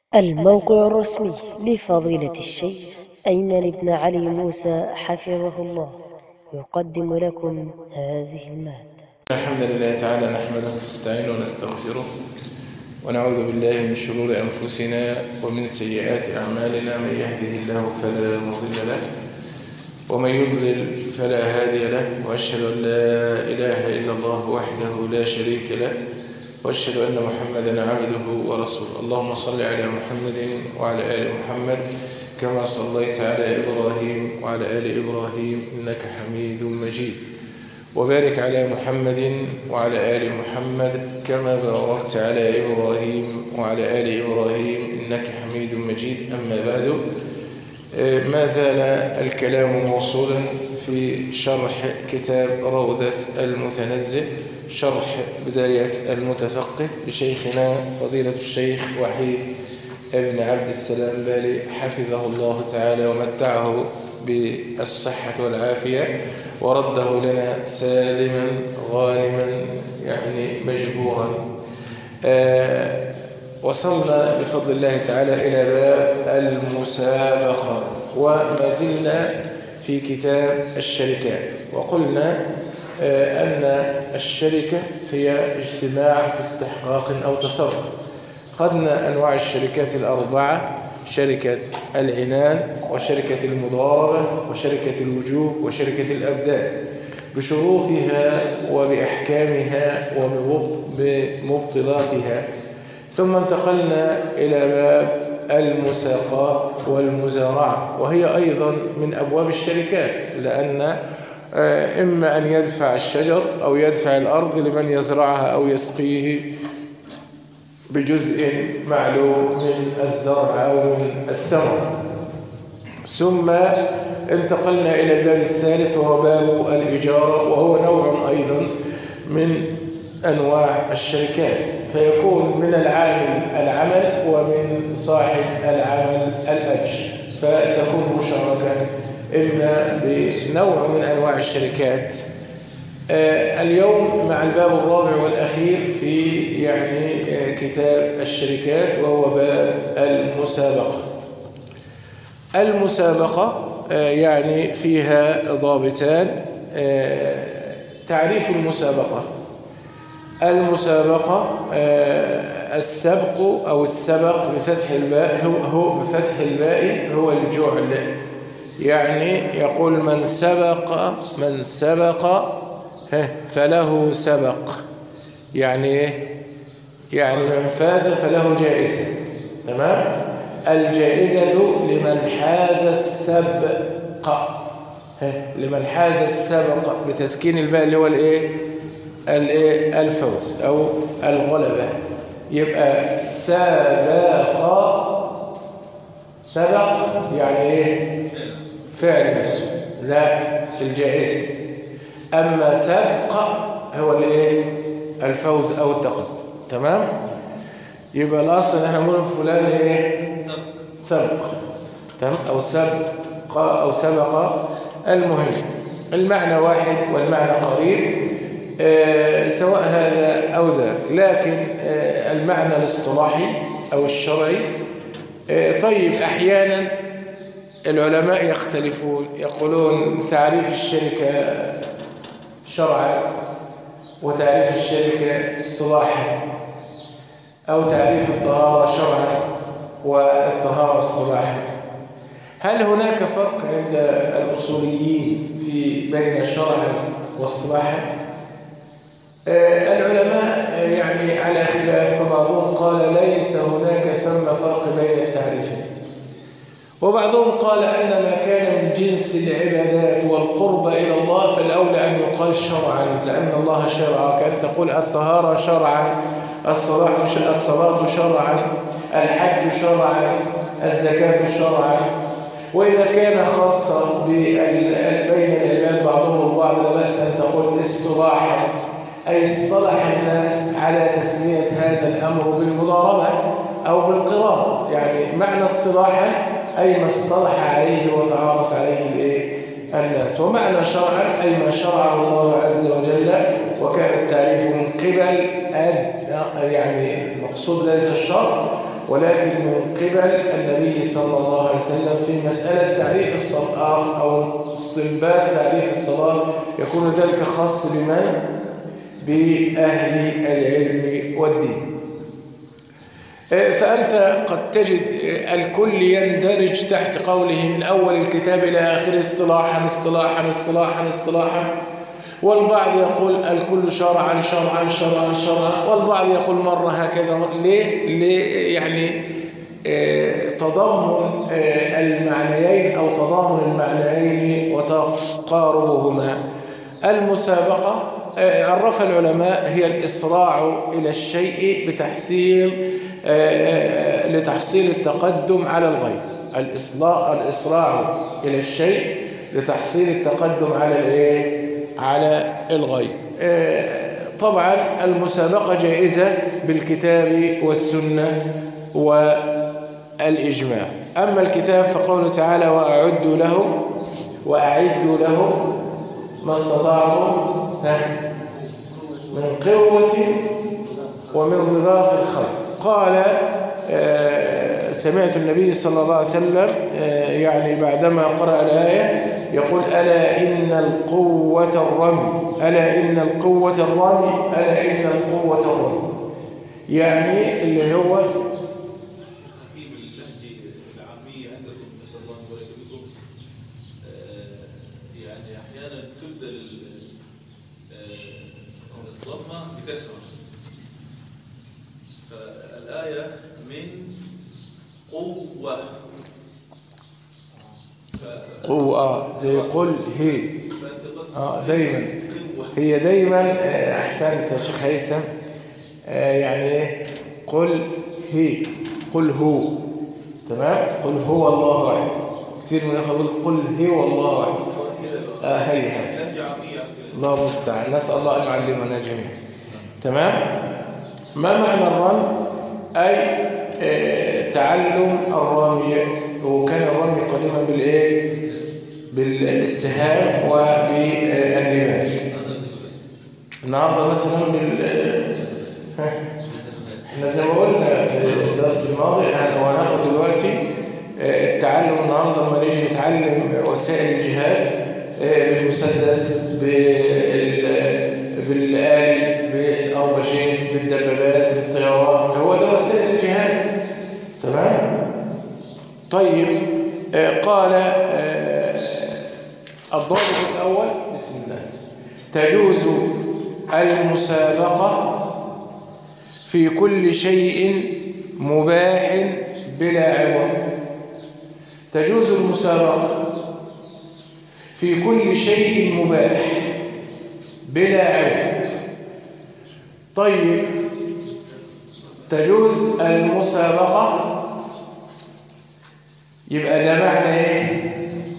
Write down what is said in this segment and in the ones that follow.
الموقع الرسمي لفضيلة الشيخ أيمن بن علي موسى حفظه الله يقدم لكم هذه المادة الحمد لله تعالى نحمده ونستعينه ونستغفره ونعوذ بالله من شرور أنفسنا ومن سيئات أعمالنا من يهده الله فلا مضل له ومن يضلل فلا هادي له وأشهد أن لا إله إلا الله وحده لا شريك له وأشهد أن محمدا عبده ورسوله اللهم صل على محمد وعلى آل محمد كما صليت على إبراهيم وعلى آل إبراهيم إنك حميد مجيد وبارك على محمد وعلى آل محمد كما باركت على إبراهيم وعلى آل إبراهيم إنك حميد مجيد أما بعد ما زال الكلام موصولا في شرح كتاب روضة المتنزه شرح بداية المتفقه لشيخنا فضيلة الشيخ وحيد ابن عبد السلام بالي حفظه الله تعالى ومتعه بالصحة والعافية ورده لنا سالما غانما يعني مجبورا آه وصلنا بفضل الله تعالى إلى باب المسابقة وما زلنا في كتاب الشركات وقلنا آه أن الشركة هي اجتماع في استحقاق أو تصرف خدنا أنواع الشركات الأربعة شركة العنان وشركة المضاربة وشركة الوجوب وشركة الأبدان بشروطها وبأحكامها وبمبطلاتها ثم انتقلنا إلى باب المساقات والمزارعة وهي أيضا من أبواب الشركات لأن إما أن يدفع الشجر أو يدفع الأرض لمن يزرعها أو يسقيه بجزء معلوم من الزرع أو من الثمر ثم انتقلنا إلى الباب الثالث وهو باب الإجارة وهو نوع أيضا من أنواع الشركات فيكون من العامل العمل ومن صاحب العمل الأجر فتكون مشاركة إما بنوع من أنواع الشركات آه اليوم مع الباب الرابع والأخير في يعني آه كتاب الشركات وهو باب المسابقة المسابقة آه يعني فيها ضابطان تعريف المسابقة المسابقة السبق أو السبق بفتح الباء هو, هو بفتح الباء هو الجعل يعني يقول من سبق من سبق فله سبق يعني ايه يعني من فاز فله جائزة تمام الجائزة لمن حاز السبق لمن حاز السبق بتسكين الباء اللي هو الايه الايه الفوز او الغلبة يبقى سبق سبق يعني ايه فعل نفسه لا الجائزة أما سبق هو الايه الفوز أو التقدم تمام يبقى الأصل احنا نقول فلان ايه سبق تمام أو سبق أو سبق المهم المعنى واحد والمعنى قريب آه سواء هذا أو ذاك لكن آه المعنى الاصطلاحي أو الشرعي آه طيب أحيانا العلماء يختلفون يقولون تعريف الشركة شرعا وتعريف الشركة اصطلاحا أو تعريف الطهارة شرعا والطهارة اصطلاحا هل هناك فرق عند الأصوليين في بين شرعا واصطلاحا العلماء يعني على خلاف فبعضهم قال ليس هناك ثم فرق بين التعريفين وبعضهم قال أن ما كان من جنس العبادات والقرب إلى الله فالأولى أن يقال شرعا لأن الله شرع كأن تقول الطهارة شرعا الصلاة الصلاة شرعا الحج شرعا الزكاة شرعا وإذا كان خاصا بين العباد بعضهم البعض لا بأس أن تقول اصطلاحا أي اصطلح الناس على تسمية هذا الأمر بالمضاربة أو بالقرار يعني معنى اصطلاحا أي ما اصطلح عليه وتعارف عليه الناس ومعنى شرعا أي ما شرعه الله عز وجل وكان التعريف من قبل يعني المقصود ليس الشرط ولكن من قبل النبي صلى الله عليه وسلم في مسألة تعريف الصلاة أو استنباط تعريف الصلاة يكون ذلك خاص بمن؟ بأهل العلم والدين فأنت قد تجد الكل يندرج تحت قوله من أول الكتاب إلى آخر اصطلاحا اصطلاحا اصطلاحا اصطلاحا والبعض يقول الكل شرعا شرعا شرعا شرعا والبعض يقول مرة هكذا ليه؟ ليه يعني اه تضامن اه المعنيين أو تضامن المعنيين وتقاربهما المسابقة اه عرف العلماء هي الإسراع إلى الشيء بتحصيل لتحصيل التقدم على الغير الإسراع إلى الشيء لتحصيل التقدم على الإيه؟ على الغير طبعا المسابقة جائزة بالكتاب والسنة والإجماع أما الكتاب فقوله تعالى وأعدوا له وأعدوا له ما استطعتم من قوة ومن رباط الخير قال سمعت النبي صلى الله عليه وسلم يعني بعدما قرأ الآية يقول ألا إن القوة الرمي ألا إن القوة الرمي ألا إن القوة الرمي يعني اللي هو في اللهجة العامية عندكم نسأل الله أن يبارك فيكم يعني أحيانا تبدل الضمة بكسرة فالآية من قوة قوة زي قل هي اه دايما هي دايما احسنت يا شيخ هيثم يعني قل هي قل هو تمام قل هو الله واحد كثير من الاخوه يقول قل هي والله واحد اه هي هي لهجة عامية الله المستعان نسال الله ان يعلمنا جميعا تمام ما معنى الرمي اي آه تعلم الرمي وكان الرمي قديما بالايه بالسهام وبالنباش النهارده مثلا بال احنا زي ما قلنا في الدرس الماضي وهناخد دلوقتي التعلم النهارده لما نيجي نتعلم وسائل الجهاد بالمسدس بالآلي بالأربجين بالدبابات بالطيارات هو ده وسائل الجهاد تمام طيب قال الضابط الأول بسم الله تجوز المسابقة في كل شيء مباح بلا عوض تجوز المسابقة في كل شيء مباح بلا عوض طيب تجوز المسابقة يبقى ده معنى ايه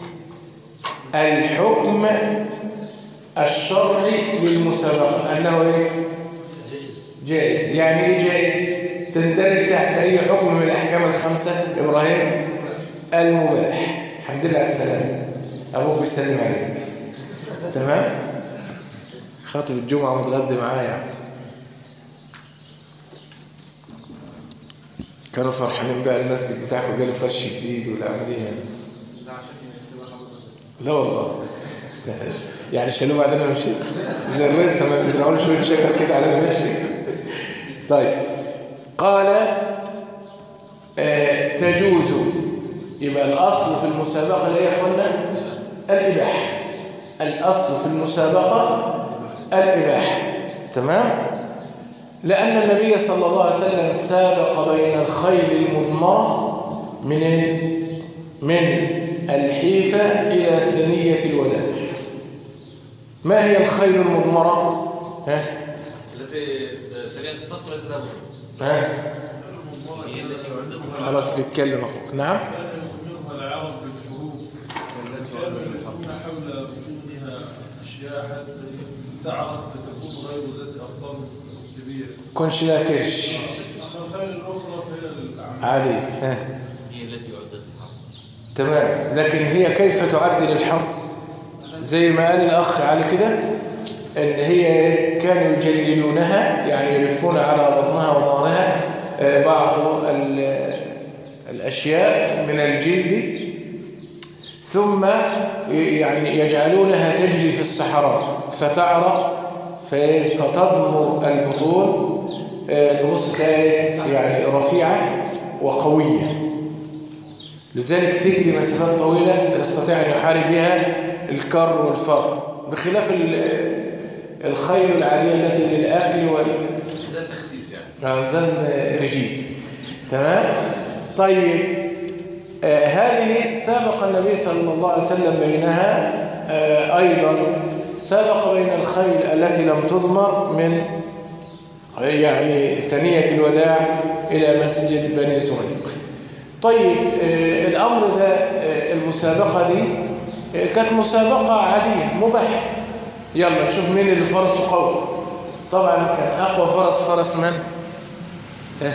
الحكم الشرعي للمسابقة أنه إيه؟ جائز يعني إيه جائز؟ تندرج تحت أي حكم من الأحكام الخمسة إبراهيم المباح الحمد لله على السلامة أبوك بيسلم عليك تمام؟ خاطب الجمعة متغدي معايا كانوا فرحانين بقى المسجد بتاعكم جاله فرش جديد والعملية لا والله يعني شالوه بعدين مشي زي الرئيس ما بيزرعوا له شويه شجر كده على المشي طيب قال آه تجوز يبقى الاصل في المسابقه ايه يا اخوانا الاباحه الاصل في المسابقه الاباحه تمام لان النبي صلى الله عليه وسلم سابق بين الخيل المضمره من من الحيفة إلى ثنية الوداع ما هي الخيل المضمرة؟ ها؟ التي سريعة السطر يسلم ها؟ هي التي يعلمها خلاص بيتكلم أخوك نعم منها العرب بالحروف كان يكون حول ركوبها أشياء حتى تعرف لتكون غير ذات أبطال كبيرة كونش لا كرش أما الخيل الأخرى فهي الأعمال عادي ها هي التي يعدت الحرب تمام لكن هي كيف تعد للحرب زي ما قال الأخ علي كده ان هي كانوا يجللونها يعني يلفون على بطنها وظهرها آه، بعض ال- الاشياء من الجلد ثم يعني يجعلونها تجري في الصحراء فتعرق ف- فتضمر البطون آه، تبص تلاقي يعني رفيعة وقوية لذلك تجري مسافات طويلة يستطيع أن يحارب بها الكر والفر بخلاف ال- الخيل العادية التي للأكل وال زي التخسيس يعني ميزان رجيم تمام طيب آه هذه سابق النبي صلى الله عليه وسلم بينها آه أيضا سابق بين الخيل التي لم تضمر من يعني ثنية الوداع إلى مسجد بني زريق طيب آه الأمر ده آه المسابقة دي آه كانت مسابقة عادية مباحة يلا نشوف مين اللي فرسه قوي طبعا كان أقوى فرس فرس من؟ إيه؟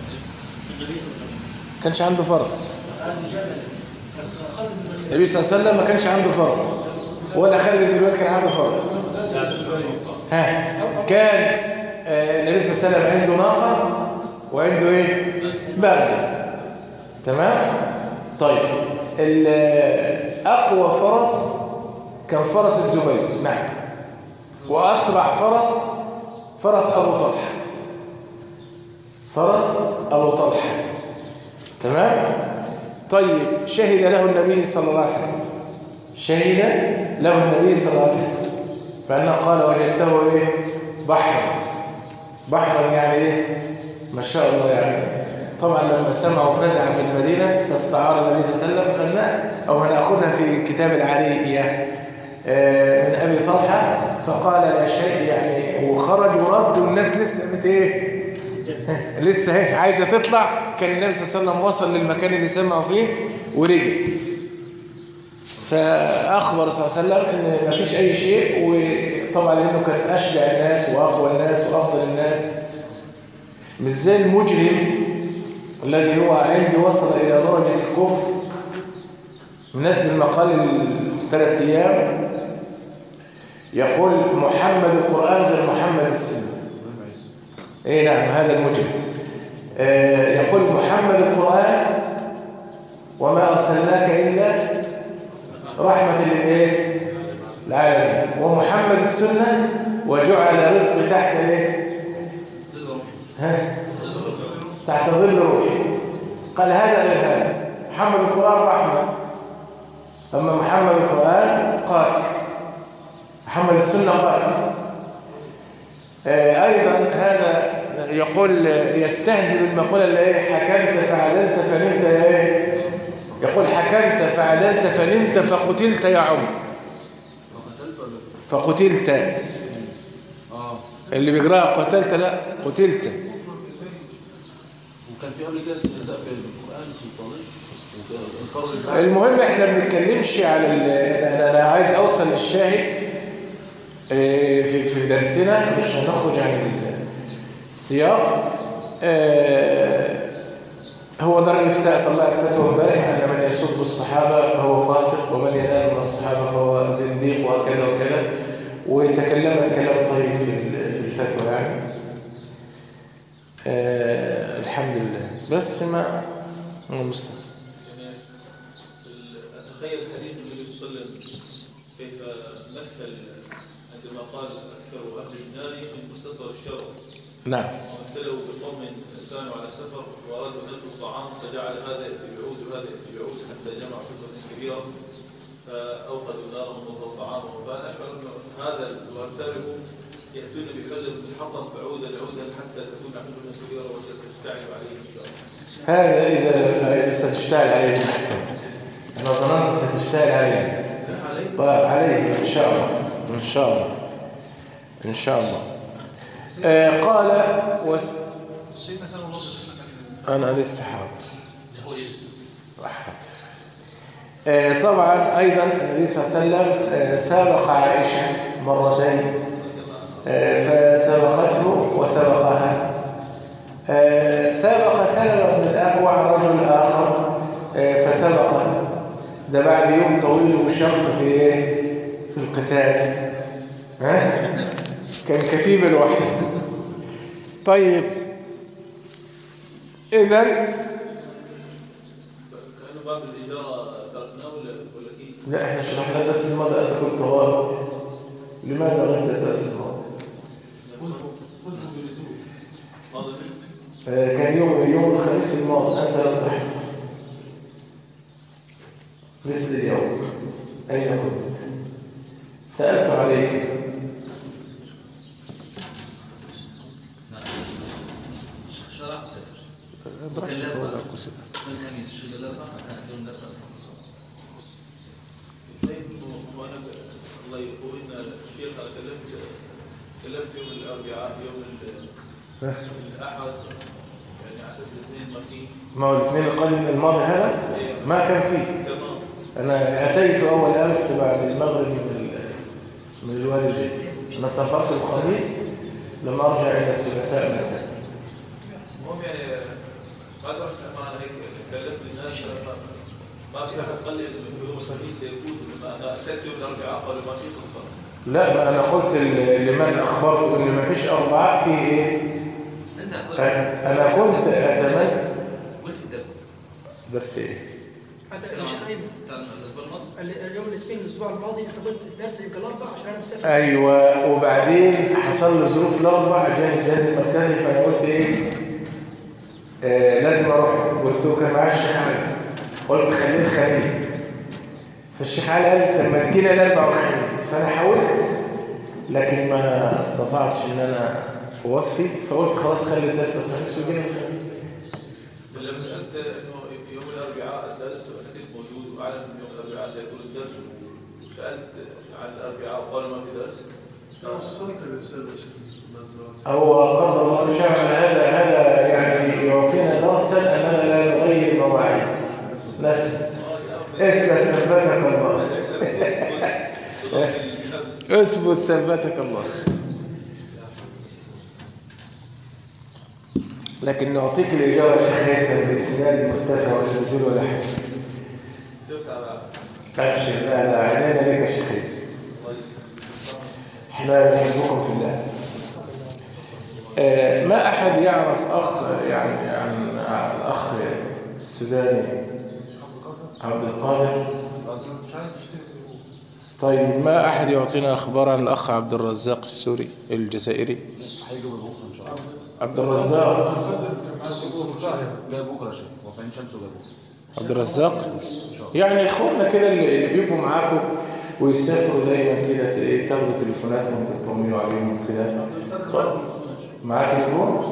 كانش عنده فرس النبي صلى الله عليه وسلم ما كانش عنده فرس ولا خالد بن الوليد كان عنده فرس ها كان آه، النبي صلى الله عليه وسلم عنده ناقه وعنده ايه بغل تمام طيب ال- اقوى فرس كان فرس الزبير نعم واسرع فرس فرس ابو طلحه فرس ابو طلحه تمام طيب شهد له النبي صلى الله عليه وسلم شهد له النبي صلى الله عليه وسلم فأنه قال وجدته إيه بحرا بحرا يعني إيه ما شاء الله يعني طبعا لما سمعوا فزع في المدينة فاستعار النبي صلى الله عليه وسلم قلنا أو هنأخذها في كتاب العريئية آه، من أبي طلحة فقال لا شيء يعني وخرج ورد والناس لسه بت إيه لسه هي عايزه تطلع كان النبي صلى الله عليه وسلم وصل للمكان اللي سمعوا فيه ورجع فاخبر صلى الله عليه وسلم ان ما فيش اي شيء وطبعا لانه كان اشجع الناس واقوى الناس وافضل الناس مش زي المجرم الذي هو عنده وصل الى درجه الكفر منزل مقال ثلاث ايام يقول محمد القران غير محمد السنه ايه نعم هذا المجرم آه يقول محمد القرآن وما أرسلناك إلا رحمة للإيه؟ العالمين ومحمد السنة وجعل رزق تحت إيه؟ ها؟ تحت ظل روحي قال هذا غير هذا محمد القرآن رحمة أما محمد القرآن قاتل محمد السنة قاتل آه، أيضا هذا يقول آه، يستهزئ بالمقولة اللي هي حكمت فعدلت فنمت يا إيه يقول حكمت فعدلت فنمت فقتلت يا عمر قتلت ولا فقتلت اه اللي بيقراها قتلت لا قتلت وكان في قبل كده استهزاء بالقران السلطاني وانكار الفعل المهم احنا ما بنتكلمش على ال- انا أنا عايز اوصل للشاهد آه، في في درسنا مش هنخرج عن ال- السياق آه، هو دار الافتاء طلعت فتوى امبارح ان من يسب الصحابه فهو فاسق ومن ينال من الصحابه فهو زنديق وهكذا وكذا وتكلمت كلام طيب في ال- في الفتوى يعني آه، الحمد لله بس ما ما مستحيل يعني ال- أتخيل حديث النبي صلى الله عليه وسلم كيف مثل عندما قال أكثر أهل النار من مستصغر الشر نعم ومثله بقوم كانوا على سفر وأرادوا أن يأكلوا الطعام فجعل هذا يأتي بعود وهذا يأتي بعود حتى جمعوا حفرة كبيرة فأوقدوا نارهم وضعوا طعامهم فأنا أشعر أن هذا وأمثاله يأتون بحجر من حطب بعودا عودا حتى تكون حفرة كبيرة وستشتعل عليه إن شاء الله هذا إذا ستشتغل عليه أحسنت أنا ظننت ستشتغل عليه عليه إن شاء الله إن شاء الله إن شاء الله آه قال وس... سيدنا سلام الله عليه أنا لسه حاضر هو يسلم حاضر آه طبعا أيضا النبي صلى الله عليه وسلم آه سابق عائشة مرتين آه فسبقته وسبقها آه سابق سلمة بن الأكوع رجل آخر آه فسبقه ده بعد يوم طويل وشق في إيه؟ في القتال ها؟ كان كتيبة لوحده طيب إذا كانه باب الاجاره تركناه ولا ولا كيف؟ لا احنا شرحنا الدرس الماضي أنت كنت غلط لماذا غبت الدرس الماضي؟ ماضي آه، كان يوم يوم الخميس الماضي أنت لم تحضر مثل اليوم أين كنت؟ سألت عليك شرع سفر كان الأربعاء الخميس الشهر الأربعاء كان عندهم الأربعاء طيب وانا الله يقول ان الشيخ انا كلمت كلمت يوم الاربعاء يوم ال- الاحد يعني على اساس الاثنين ما في ما هو الاثنين القادم الماضي هذا ما كان فيه تمام أنا أتيت أول أمس بعد المغرب من ال- من الوالد أنا سافرت الخميس لما أرجع إلى الثلاثاء مساء المهم يعني بعد رحت معنا هيك كلمت الناس ما- ما بصح تقلل من يوم الخميس يكون لما انا اتيت يوم الاربعاء قالوا ما في خطبه لا ما أنا قلت ل- لمن أخبرت إن ما فيش أربعاء فيه إيه أنت أنا كنت أتمس قلت الدرس درس إيه هذا يا شيخ ايمن بتاع الأسبوع الماضي ال- اليوم الاثنين الاسبوع الماضي انت قلت الدرس يمكن الاربع عشان انا مسافر أيوة وبعدين حصل لي ظروف الأربع جاني الجهاز المركزي فأنا قلت إيه آه لازم أروح قلت له كان معايا الشيخ علي قلت خليه الخميس فالشيخ علي قال طب ما تجينا الأربع والخميس فأنا حاولت لكن ما استطعتش إن أنا أوفي فقلت خلاص خلي الدرس الخميس وجينا الخميس لما سالت انه يوم الاربعاء الدرس وانا كنت موجود واعلم ان يوم الاربعاء سيكون الدرس وسالت عن الاربعاء وقالوا ما في درس وصلت الرسالة يا شيخ هو قدر الله ما شاء هذا هذا يعني يعطينا درسا أننا لا نغير مواعيد نسبت اثبت ثبتك الله اثبت ثبتك الله لكن نعطيك الإجابة يا شيخ هيثم بإسناد مرتفع وتنزيل ولا حاجة شفت على أبشر لا لا عينينا لك يا شيخ هيثم احنا نحبكم في الله آه، ما أحد يعرف أخ يعني عن عن الأخ السوداني عبد القادر مش عايز اشتري تليفون طيب ما أحد يعطينا أخبار عن الأخ عبد الرزاق السوري الجزائري هيجي بكره ان شاء الله عبد الرزاق جاي بكره يا شيخ هو في عين شمس وجاي بكره عبد الرزاق يعني اخواننا كده اللي اللي بيبقوا معاكم ويسافروا دايما كده ت- تاخدوا تليفوناتهم تطمنوا عليهم كده طيب معاه تليفون؟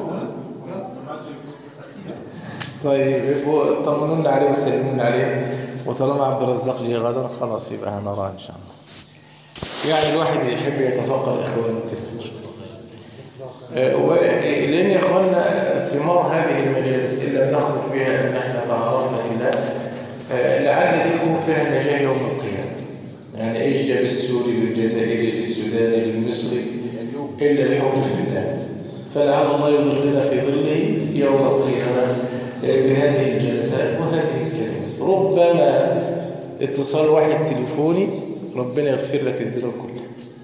طيب يبقوا طمنونا عليه وسلمونا عليه وطالما عبد الرزاق جه غدا خلاص يبقى هنراه ان شاء الله يعني الواحد يحب يتفقد اخوانه كده آه، و- لان يا اخواننا ثمار هذه المجالس اللي نخرج فيها ان احنا تعرفنا في الله آه، لعل يكون فيها النجاة يوم القيامه يعني ايش جاب السوري للجزائري للسوداني للمصري الا الحب في الله فلعل الله يظلنا في ظله يوم القيامه آه، بهذه الجلسات وهذه الكلمات ربما اتصال واحد تليفوني ربنا يغفر لك الذنوب كلها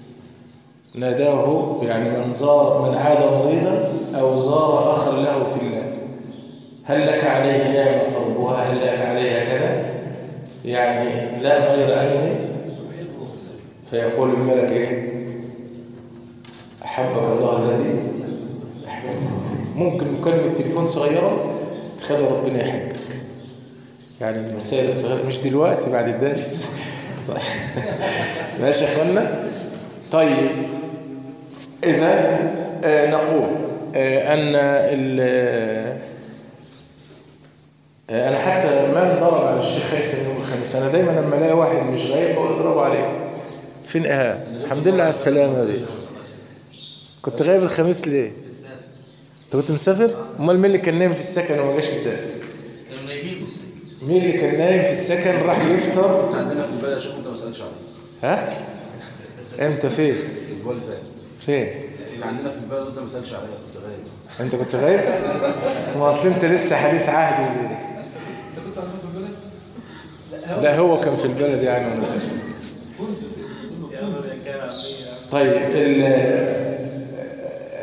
ناداه يعني من زار من عاد مريضا أو زار أخا له في الله هل لك عليه نعمة طلبها هل لك عليها كذا يعني لا غير أني فيقول الملك إيه أحبك الله الذي أحببته ممكن مكالمة تليفون صغيرة تخلي ربنا يحبك يعني المسائل الصغيرة مش دلوقتي بعد الدرس طيب. ماشي يا اخوانا طيب إذا آه، نقول آه، أن ال- آه، أنا حتى ما انضرب على الشيخ هيثم يوم الخميس أنا دايما لما ألاقي واحد مش غايب بقول اضربه عليه فين إيهاب؟ الحمد لله على السلامة دي كنت غايب الخميس ليه؟ أنت كنت مسافر؟ أمال مين اللي كان نايم في السكن وما جاش الدرس؟ كانوا نايمين في السجن مين اللي كان نايم في السكن راح يفطر؟ احنا عندنا في البلد يا شيخ انت ما سالتش عليه ها؟ امتى فين؟ الاسبوع اللي فات فين؟ اللي عندنا في البلد انت ما سالتش عليه كنت غايب انت كنت غايب؟ ما اصل انت لسه حديث عهد انت كنت عندنا في البلد؟ لا هو كان في البلد يعني وانا مسافر يا رب كان عمي طيب ال-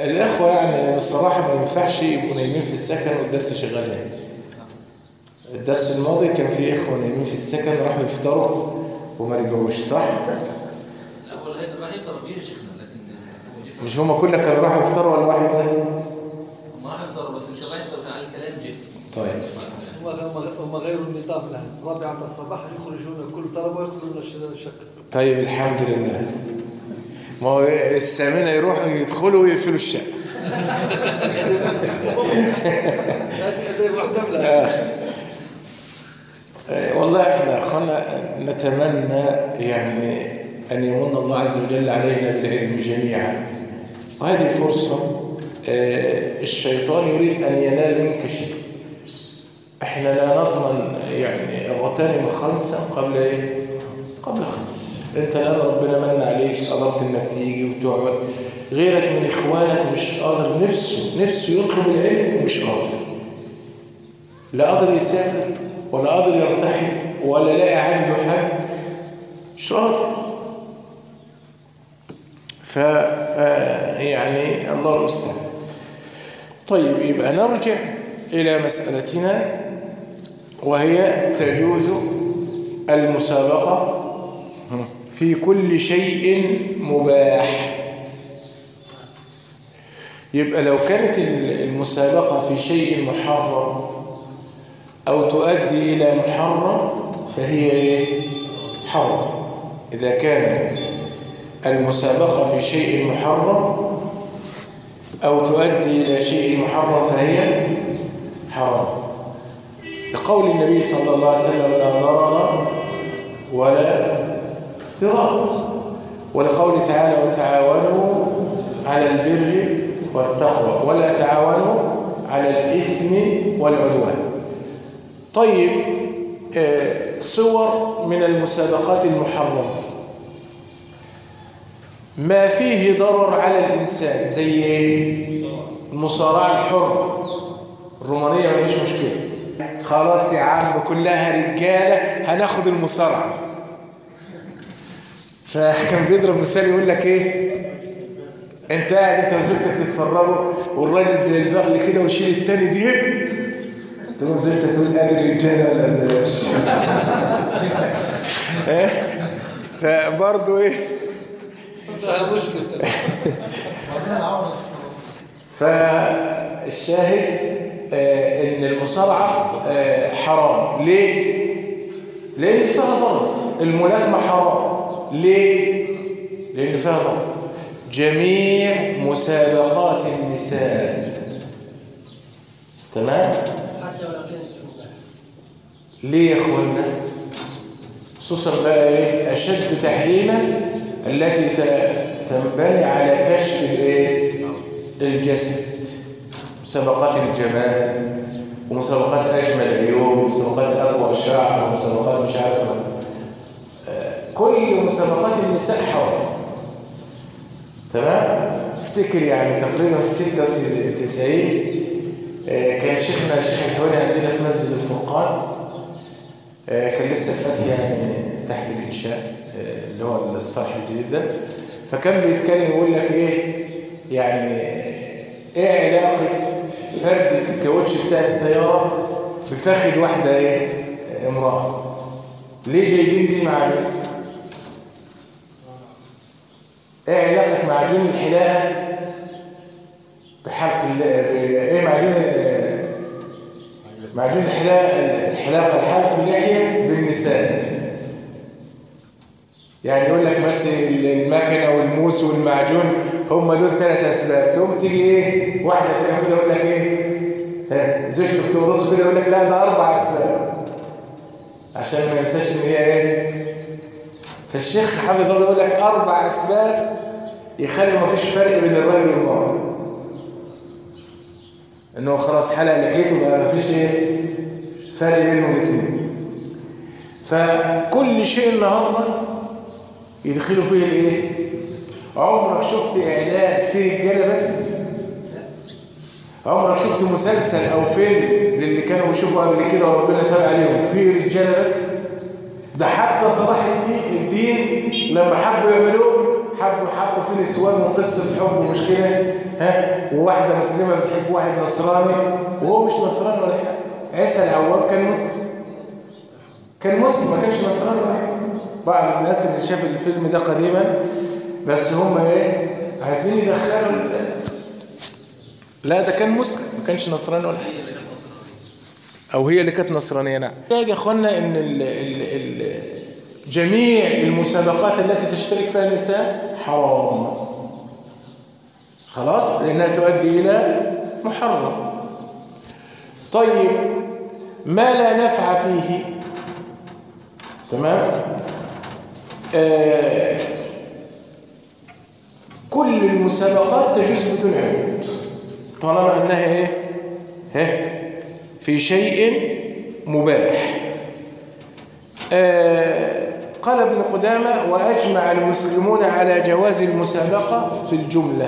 الإخوة يعني بصراحة ما ينفعش يبقوا نايمين في السكن والدرس شغال هنا الدرس الماضي كان في إخوة نايمين في السكن راحوا يفطروا وما رجعوش صح؟ لا هو راح راح يفطر بيه يا شيخنا لكن هو جه مش هما كلهم كانوا راحوا يفطروا ولا واحد بس؟ هم راح يفطر بس اللي كان راح يفطر كان على الكلام جه طيب هم هم غير النظام الآن رابعة الصباح يخرجون كل طلبة ويدخلون الشقة طيب الحمد لله ما هو الثامنة يروحوا يدخلوا ويقفلوا الشقة هذه هذه واحدة بلا آه، والله احنا اخوانا نتمنى يعني ان يمن الله عز وجل علينا بالعلم جميعا وهذه فرصة آه، الشيطان يريد ان ينال منك شيء احنا لا نضمن يعني اغتنم خمسا قبل ايه قبل خمس انت الان ربنا من عليك قدرت انك تيجي وتقعد غيرك من اخوانك مش قادر نفسه نفسه يطلب العلم ومش قادر لا قادر يسافر ولا قادر يرتحل ولا لاقي عنده حد مش راضي ف آه، يعني الله المستعان طيب يبقى نرجع إلى مسألتنا وهي تجوز المسابقة في كل شيء مباح يبقى لو كانت المسابقة في شيء محرم أو تؤدي إلى محرم فهي إيه؟ حرام إذا كانت المسابقة في شيء محرم أو تؤدي إلى شيء محرم فهي حرام لقول النبي صلى الله عليه وسلم لا ضرر ولا ضرار ولقول تعالى وتعاونوا على البر والتقوى ولا تعاونوا على الإثم والعدوان طيب آه، صور من المسابقات المحرمة ما فيه ضرر على الإنسان زي إيه؟ المصارعة الحر الرومانية ما فيش مشكلة خلاص يا عم كلها رجالة هناخد المصارعة فكان بيضرب مثال يقول لك ايه انت قاعد انت وزوجتك تتفرجوا والراجل زي البغل كده ويشيل التاني دي تقوم زوجتك تقول ادي الرجاله ولا بلاش فبرضه ايه لا مشكلة فالشاهد آه، ان المصارعه آه، حرام ليه لان فيها ضرر الملاكمه حرام ليه لان فيها ضرر جميع مسابقات النساء تمام حتى ولو كانت مباح ليه يا اخوانا خصوصا بقى ايه اشد تحريما التي ت- تنبني على كشف الايه الجسد مسابقات الجمال ومسابقات اجمل عيون ومسابقات اطول شعر ومسابقات مش عارف آه، كل مسابقات النساء حرام تمام افتكر يعني تقريبا في 96 آه، كان شيخنا الشيخ الحواني عندنا في مسجد الفرقان آه، كان لسه فاتح يعني تحت الإنشاء آه، اللي هو الصرح الجديد ده فكان بيتكلم يقول لك إيه يعني إيه علاقة فردة الكاوتش بتاع السيارة بفخذ واحدة إيه آه، امرأة ليه جايبين دي مع دي؟ إيه علاقة معجون الحلاقة بحلق ال- إيه معجون آه، معجون الحلاقة الحلاقة الحلق اللحية بالنساء يعني يقول لك مثلا المكنة والموس والمعجون هم دول ثلاث أسباب تقوم تيجي إيه واحدة فيهم كده يقول لك إيه ها، زوجتك تورص كده يقول لك لا ده أربع أسباب عشان ما ينساش إن هي إيه فالشيخ حافظ الله يقول لك أربع أسباب يخلي ما فيش فرق بين الراجل والمرأة انه خلاص حلق لحيته بقى ما فيش ايه فرق بينهم الاثنين فكل شيء النهارده يدخلوا فيه الايه عمرك شفت اعلان فيه رجاله بس عمرك شفت مسلسل او فيلم للي كانوا بيشوفوا قبل كده وربنا تابع عليهم فيه رجاله بس ده حتى صلاح الدين, الدين لما حبوا يعملوه حبوا حطوا فيه نسوان وقصه حب ومش كده ها وواحده مسلمه بتحب واحد نصراني وهو مش نصراني ولا حاجه عيسى العواب كان مسلم كان مسلم ما كانش نصراني ولا حاجه بعض الناس اللي شاف الفيلم ده قديما بس هم ايه عايزين يدخلوا ال- لا ده كان مسلم ما كانش نصراني ولا حاجه او هي اللي كانت نصرانيه نعم شاهد يا اخوانا ان ال ال ال جميع المسابقات التي تشترك فيها النساء حرام خلاص لانها تؤدي الى محرم طيب ما لا نفع فيه تمام آه كل المسابقات تجوز بدون عقود طالما انها ايه ها في شيء مباح آه قال ابن قدامة وأجمع المسلمون على جواز المسابقة في الجملة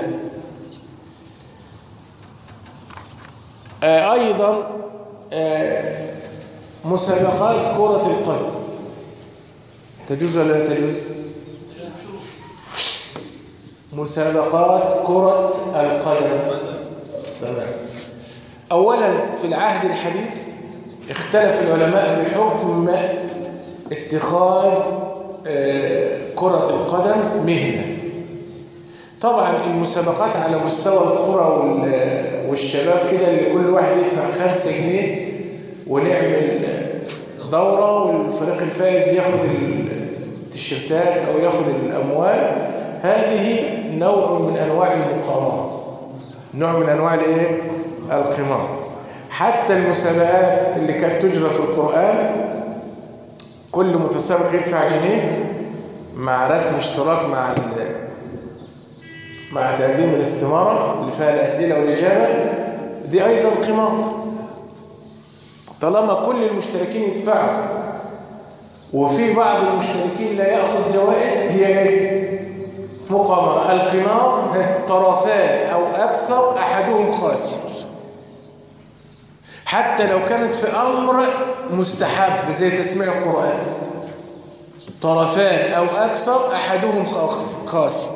آه أيضا آه مسابقات كرة القدم تجوز ولا لا تجوز مسابقات كرة القدم تمام أولا في العهد الحديث اختلف العلماء في حكم اتخاذ آه، كرة القدم مهنة طبعا المسابقات على مستوى القرى وال- والشباب كده اللي كل واحد يدفع خمسة جنيه ونعمل دورة والفريق الفائز ياخد التيشيرتات أو ياخد الأموال هذه نوع من أنواع المقامرة نوع من أنواع الإيه؟ القمار حتى المسابقات اللي كانت تجرى في القرآن كل متسابق يدفع جنيه مع رسم اشتراك مع ال- مع تقديم الاستمارة اللي فيها الأسئلة والإجابة دي أيضا قمار طالما كل المشتركين يدفعوا وفي بعض المشتركين لا يأخذ جوائز هي ايه؟ مقامرة القمار طرفان أو أكثر أحدهم خاسر حتى لو كانت في أمر مستحب زي تسميع القرآن طرفان أو أكثر أحدهم خاص- خاسر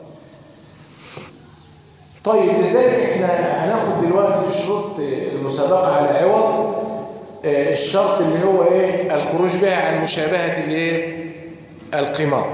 طيب لذلك احنا هناخد دلوقتي في شروط المسابقة على عوض آه، الشرط اللي هو ايه الخروج بها عن مشابهة الايه القمار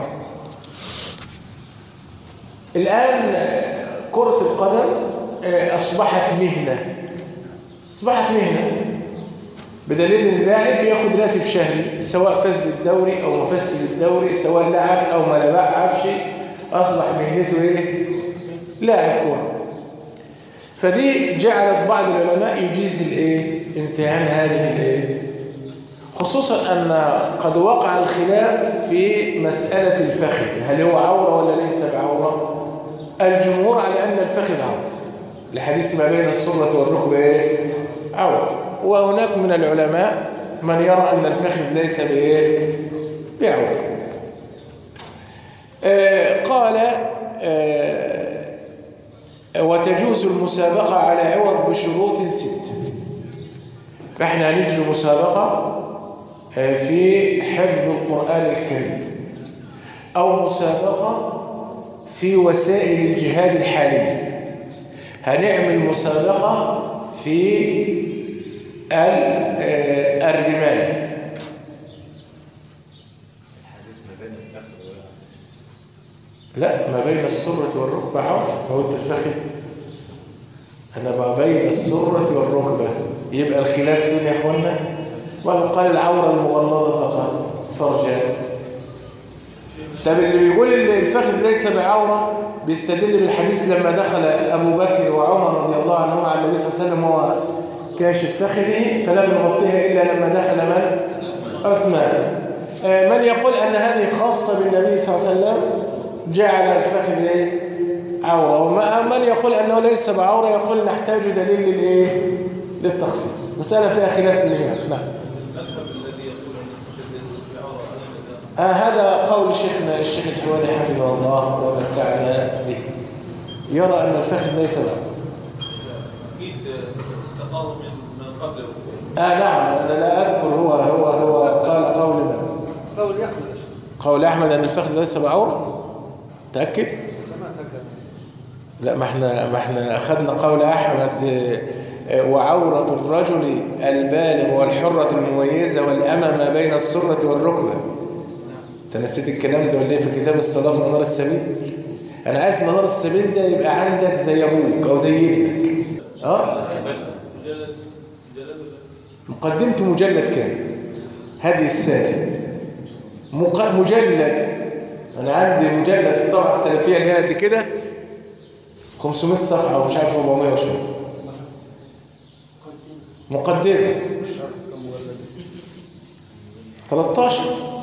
الآن آه، كرة القدم آه، أصبحت مهنة أصبحت مهنة بدليل ان اللاعب بياخد راتب شهري سواء فاز بالدوري او ما فازش بالدوري سواء لعب او ما لعبش اصبح مهنته ايه لاعب كوره فدي جعلت بعض العلماء يجيز الايه امتهان هذه الايه خصوصا ان قد وقع الخلاف في مساله الفخذ هل هو عوره ولا ليس بعوره الجمهور على ان الفخذ عوره لحديث ما بين السره والركبه ايه عوره وهناك من العلماء من يرى ان الفخذ ليس بايه بعوره آه قال آه وتجوز المسابقة على عوض بشروط ست فإحنا هنجري مسابقة آه، في حفظ القرآن الكريم أو مسابقة في وسائل الجهاد الحالية هنعمل مسابقة في ال- آه، الرماية لا ما بين السرة والركبة عورة هو انت فاهم أنا ما بين السرة والركبة يبقى الخلاف فين يا اخوانا وقال العورة المغلظة فقط فرجان طب اللي بيقول ان الفخذ ليس بعورة بيستدل بالحديث لما دخل أبو بكر وعمر رضي الله عنهما على النبي صلى الله عليه وسلم وهو كاشف فخذه فلم يغطيها إلا لما دخل من؟ عثمان آه، من يقول أن هذه خاصة بالنبي صلى الله عليه وسلم جعل الفخذ إيه؟ عورة ومن يقول أنه ليس بعورة يقول نحتاج دليل للإيه؟ للتخصيص مسألة فيها خلاف من هنا نعم المذهب الذي يقول ان الفخذ يجوز بعوره ألم آه هذا قول شيخنا الشيخ الحواني حفظه الله ومتعنا به يرى أن الفخذ ليس بعورة اكيد استقاموا من من قبل الركوع آه نعم أنا لا أذكر هو هو هو قال قول من قول يحمد قول أحمد أن الفخذ ليس بعورة متأكد؟ سمعتك أنا. لا ما احنا ما احنا اخذنا قول احمد آه، آه، وعورة الرجل البالغ والحرة المميزة والأمة ما بين السرة والركبة انت نسيت الكلام ده ولا ايه في كتاب الصلاة في منار السبيل انا عايز منار السبيل ده يبقى عندك زي ابوك او زي ابنك اه مجلد مجلد مقدمة مجلد كامل هذه الساجد مق- مجلد انا عندي مجلد في الطبعة السلفية اللي هي قد كده 500 صفحة او مش عارف 400 وشوية مقدمة 13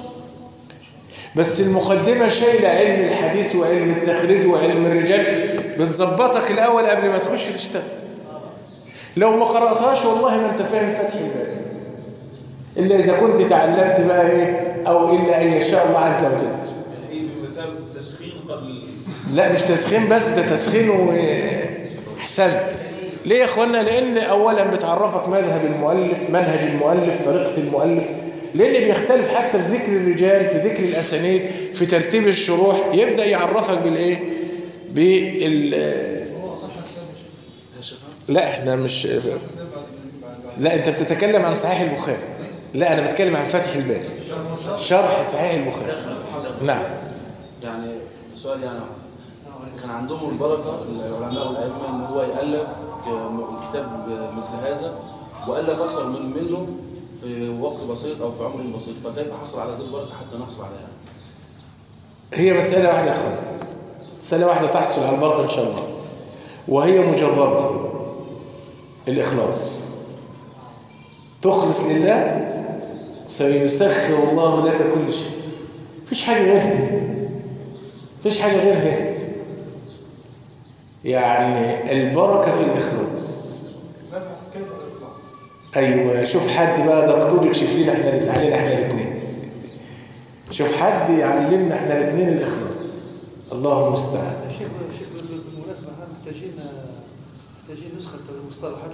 بس المقدمة شايلة علم الحديث وعلم التخريج وعلم الرجال بتظبطك الأول قبل ما تخش تشتغل لو ما قرأتهاش والله ما انت فاهم فتح الباب إلا إذا كنت تعلمت بقى إيه أو إلا أن يشاء الله عز وجل يعني هي بمثابة التسخين قبل لا مش تسخين بس ده تسخين وحسن ليه يا اخوانا لان اولا بتعرفك مذهب المؤلف منهج المؤلف طريقه المؤلف لان بيختلف حتى في ذكر الرجال في ذكر الاسانيد في ترتيب الشروح يبدا يعرفك بالايه بال لا احنا مش لا انت بتتكلم عن صحيح البخاري لا انا بتكلم عن فتح الباري شرح صحيح البخاري نعم يعني سؤال يعني كان عندهم البركة العلماء والأئمة إن هو يألف ك- كتاب مثل هذا وألف أكثر من منه في وقت بسيط أو في عمر بسيط فكيف حصل على هذه البركة حتى نحصل عليها؟ هي مسألة واحدة يا أخوان مسألة واحدة تحصل على البركة إن شاء الله وهي مجربة الإخلاص تخلص لله سيسخر الله لك كل شيء مفيش حاجة غيرها مفيش حاجة غيرها يعني البركة في الإخلاص نبحث كيف الإخلاص ايوه شوف حد بقى دكتور يكشف لنا احنا الاتنين علينا احنا الاثنين شوف حد يعلمنا احنا الاثنين الاخلاص الله المستعان الشيخ الشيخ بالمناسبة احنا محتاجين محتاجين نسخة المصطلحات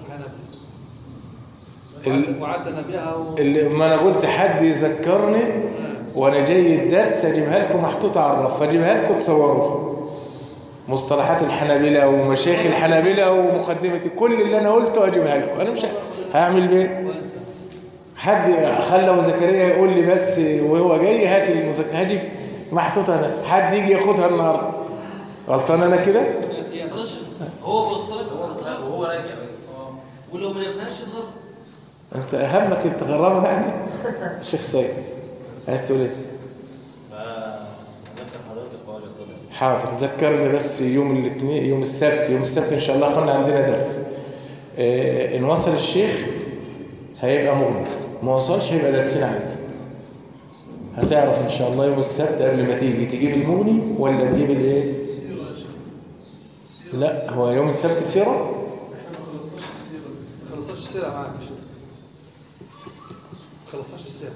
ال- الحنابلة وعدنا بها و... اللي ما انا قلت حد يذكرني وانا جاي الدرس اجيبها لكم محطوطه على الرف اجيبها لكم تصوروها مصطلحات الحنابلة ومشايخ الحنابلة ومقدمتي كل اللي انا قلته اجيبها لكم انا مش هعمل بيه حد خلى ابو زكريا يقول لي بس وهو جاي هات المذكره هجيب محطوطه انا حد يجي ياخدها النهارده غلطان انا كده رشد هو بوصلك وهو راجع ولو ما جابهاش يضرب انت اهمك انت غرامه يعني الشيخ سيد عايز تقول ايه فذكر حضرتك وقال يقول حاضر ذكرني بس يوم الاثنين يوم السبت يوم السبت ان شاء الله كنا عندنا درس اه ان وصل الشيخ هيبقى مغني ما وصلش هيبقى درسين عادي هتعرف ان شاء الله يوم السبت قبل ما تيجي تجيب المغني ولا تجيب الايه لا هو يوم السبت سيره خلصتش السيرة معاك يا شيخ خلصتش السيرة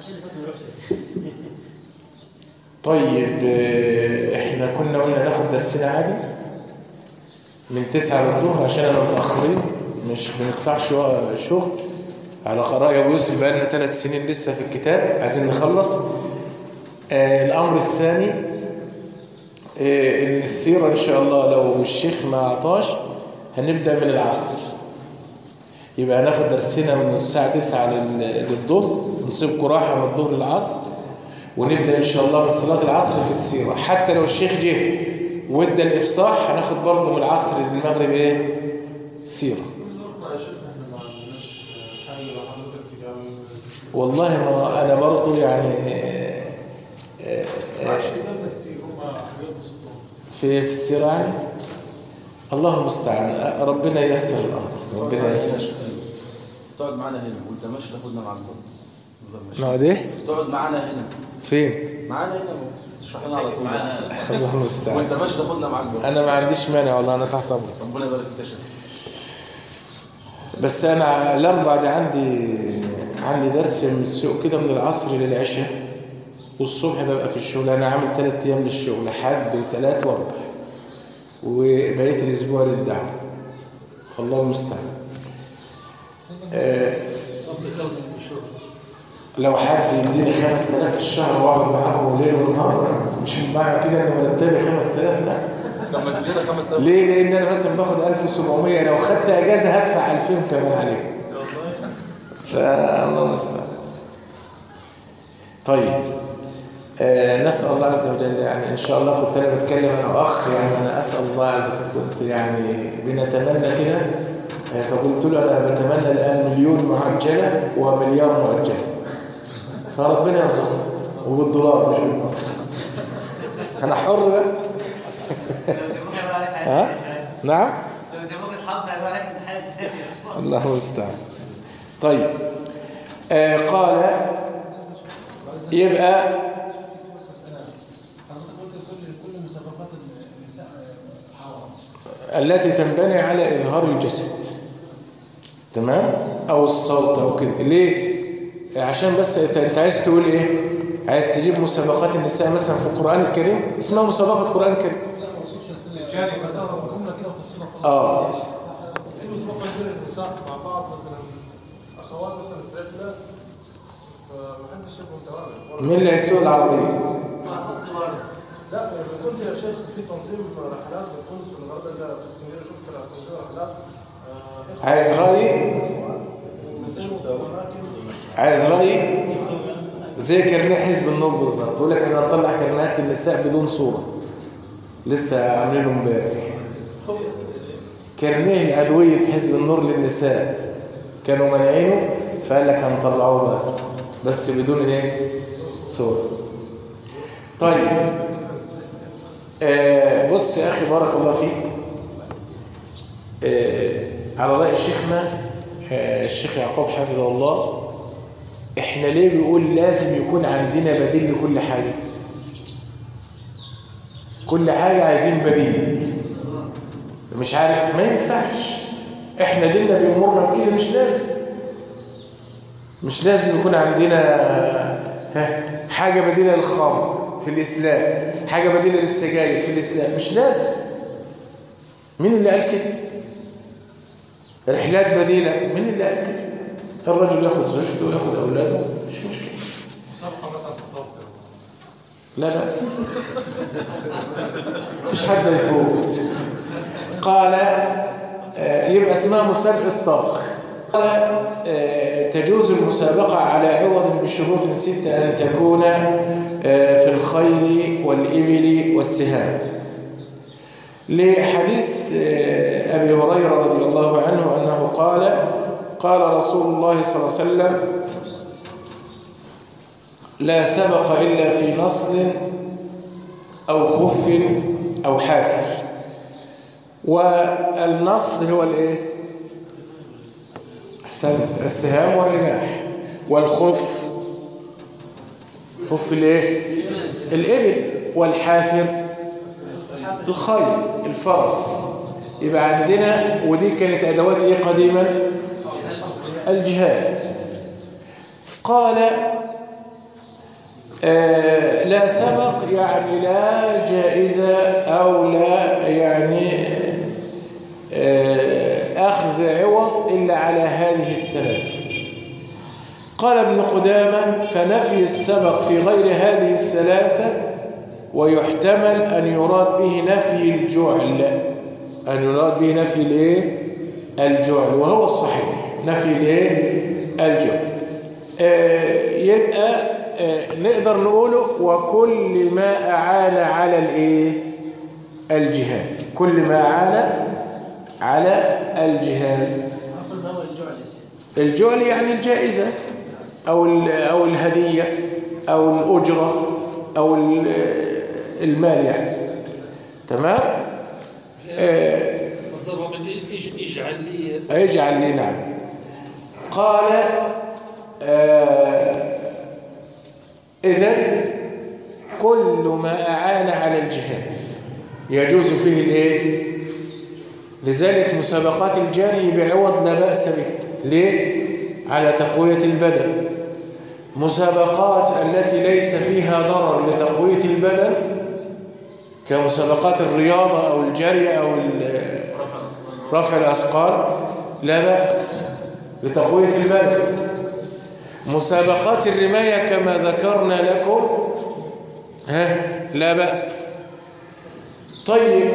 طيب آه، احنا كنا قلنا ناخد درسنا عادي من تسعة للظهر عشان انا متأخرين مش بنقطعش و- شغل على قراءة ابو يوسف بقى لنا ثلاث سنين لسه في الكتاب عايزين نخلص آه الامر الثاني آه ان السيرة ان شاء الله لو الشيخ ما اعطاش هنبدأ من العصر يبقى هناخد درسنا من الساعة 9 لل- للظهر نسيبكم راحة من الظهر للعصر ونبدأ إن شاء الله من صلاة العصر في السيرة حتى لو الشيخ جه وادى الإفصاح هناخد برضه من العصر للمغرب إيه؟ سيرة الأربعة يا شيخ احنا ما عندناش حاجة لحضرتك تجعل والله ما أنا برضه يعني آه، آه، ما عادش آه، كتابنا كتير هم حاجات بسيطة في في السيرة يعني الله المستعان ربنا ييسر الأمر ربنا ييسر تقعد معانا هنا وانت ماشي تاخدنا معاك برضه نفضل ماشي. نقعد إيه؟ تقعد معانا هنا فين؟ معانا هنا تشرح لنا على طول الله المستعان وانت ماشي تاخدنا معاك برضه أنا ما عنديش مانع والله أنا تحت أمرك ربنا يبارك فيك يا شيخ بس انا الاربع ده عندي عندي درس من السوق كده من العصر للعشاء والصبح ببقى في الشغل انا عامل ثلاث ايام للشغل حد وثلاث واربع وبقيت الاسبوع للدعوه فالله المستعان آه، ربي خلص من الشغل لو حد يديني 5000 في الشهر واقعد معاكم ليل ونهار مش معنى كده ان مرتبي 5000 لا لما تدينا 5000 ليه؟ لان انا مثلا باخد 1700 لو خدت اجازه هدفع 2000 كمان عليه فالله المستعان طيب آه نسال الله عز وجل يعني ان شاء الله كنت انا بتكلم انا واخ يعني انا اسال الله عز وجل كنت يعني بنتمنى كده آه، فقلت له انا بتمنى الان مليون معجله ومليار مؤجله فربنا يرزقنا وبالدولار مش بالمصري انا حر بقى. لو سيبوك هيبقى عليك حاجة ها؟ تانية شوية. نعم لو سيبوك اصحابنا هيبقى عليك امتحان تاني الله المستعان طيب آه قال يبقى بس سلام حضرتك قلت كل كل مسابقات النساء حرام التي تنبني على إظهار الجسد تمام أو الصوت أو كده ليه عشان بس انت أنت عايز تقول ايه عايز تجيب مسابقات النساء مثلا في القرآن الكريم اسمها مسابقة قرآن كريم لا ما وصلش لسنة جاري كذا جملة كده وتفصيلها خلاص اه في مسابقة بين النساء مع بعض مثلا أخوات مثلا في رحلة فمحدش يبقى متواجد مين اللي هيسوق العربية لا كنت يا شيخ في تنظيم رحلات بتكون في الغردقة في اسكندرية شفت تنظيم رحلات آه، عايز رأيي عايز رأيي زي كرنيه حزب النور بالظبط يقول لك انا هنطلع كرنيهات للنساء بدون صورة لسه عاملينه امبارح كرنيه أدوية حزب النور للنساء كانوا مانعينه فقال لك هنطلعوه بقى بس بدون ايه صورة طيب آه بص يا أخي بارك الله فيك آه على رأي شيخنا آه الشيخ يعقوب حفظه الله احنا ليه بيقول لازم يكون عندنا بديل لكل حاجة كل حاجة عايزين بديل مش عارف ما ينفعش احنا ديننا بيأمرنا بكده مش لازم مش لازم يكون عندنا ها حاجة بديلة للخمر في الإسلام حاجة بديلة للسجاير في الإسلام مش لازم مين اللي قال كده رحلات بديلة مين اللي قال كده الرجل ياخد زوجته وياخد أولاده مش مشكلة مسابقة مثلا في الطبخ لا بأس مفيش حد يفوز قال آه، يبقى اسمها مسابقة طبخ قال آه، تجوز المسابقة على عوض بشروط ستة أن تكون آه، في الخيل والإبل والسهام لحديث آه، أبي هريرة رضي الله عنه أنه قال قال رسول الله صلى الله عليه وسلم لا سبق إلا في نصل أو خف أو حافر والنصل هو الايه احسنت السهام والرماح والخف خف الايه الابل والحافر الخيل الفرس يبقى عندنا ودي كانت ادوات ايه قديما الجهاد قال آه لا سبق يعني لا جائزة أو لا يعني آه أخذ عوض إلا على هذه الثلاثة قال ابن قدامة فنفي السبق في غير هذه الثلاثة ويحتمل أن يراد به نفي الجعل أن يراد به نفي الايه الجعل وهو الصحيح نفي الايه الجعل آه يبقى نقدر نقوله وكل ما أعان على الايه الجهاد كل ما أعان على الجهاد عفوا ما هو الجعل يا سيدي الجعل يعني الجائزة أو أو الهدية أو الأجرة أو المال يعني تمام آه مصدر من اجعل لي اجعل لي نعم قال آه إذا كل ما أعان على الجهاد يجوز فيه الإيه؟ لذلك مسابقات الجري بعوض لا بأس به ليه؟ على تقوية البدن مسابقات التي ليس فيها ضرر لتقوية البدن كمسابقات الرياضة أو الجري أو رفع الأثقال لا بأس لتقوية البدن مسابقات الرماية كما ذكرنا لكم ها لا بأس طيب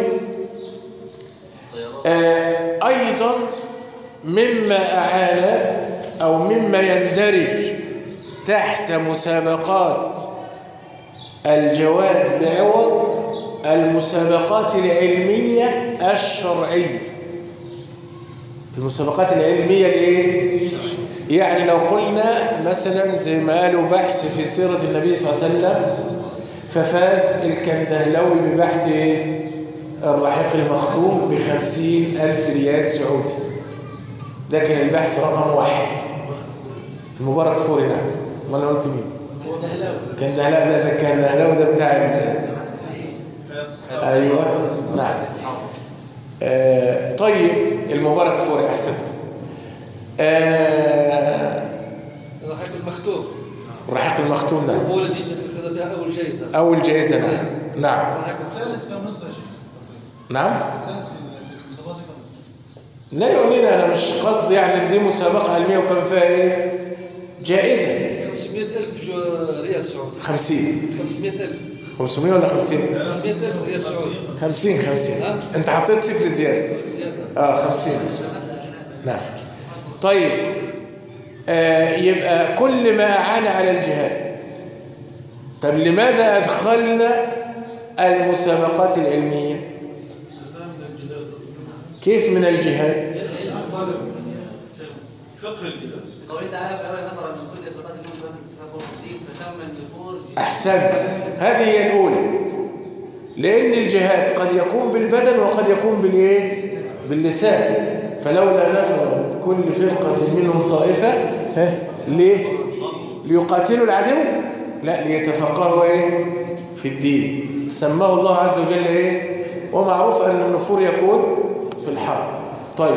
آه أيضا مما أعان أو مما يندرج تحت مسابقات الجواز بعوض المسابقات العلمية الشرعية المسابقات العلمية الايه يعني لو قلنا مثلا زي ما قالوا بحث في سيرة النبي صلى الله عليه وسلم ففاز الكندهلوي ببحث ايه الرحيق المختوم بخمسين ألف ريال سعودي ده كان البحث رقم واحد المبارك فوري نعم ولا قلت مين كان دهلاوي ده ده كان دهلاوي ده بتاع ال- ايوه نعم آه طيب المبارك فوري احسن آه الرحيق المختوم الرحيق المختوم نعم هو الذي أخذ بها أول جائزة اول جائزه نعم نعم الرحيق الثالث كان مصر يا شيخ نعم الثالث في في المسابقات دي كان مصر لا يعنينا انا مش قصدي يعني إن دي مسابقه علميه وكان فيها ايه جائزه 500 ألف ريال سعودي 50 500 ألف 500 ولا 50 500 ألف ريال سعودي 50 50 انت حطيت صفر زياده زيادة اه 50 بس نعم طيب آه يبقى كل ما أعان على الجهاد طب لماذا أدخلنا المسابقات العلمية كيف من الجهاد فقه الجهاد قوله تعالى في اول نفر من كل فرقات منهم اتفاق الدين فسمى النفور أحسنت هذه هي الأولى لأن الجهاد قد يكون بالبدن وقد يكون بالإيه؟ باللسان فلولا نفر من كل فرقة منهم طائفة ها؟ ليه؟ ليقاتلوا العدو؟ لا ليتفقهوا إيه؟ في الدين سماه الله عز وجل إيه؟ ومعروف أن النفور يكون في الحرب طيب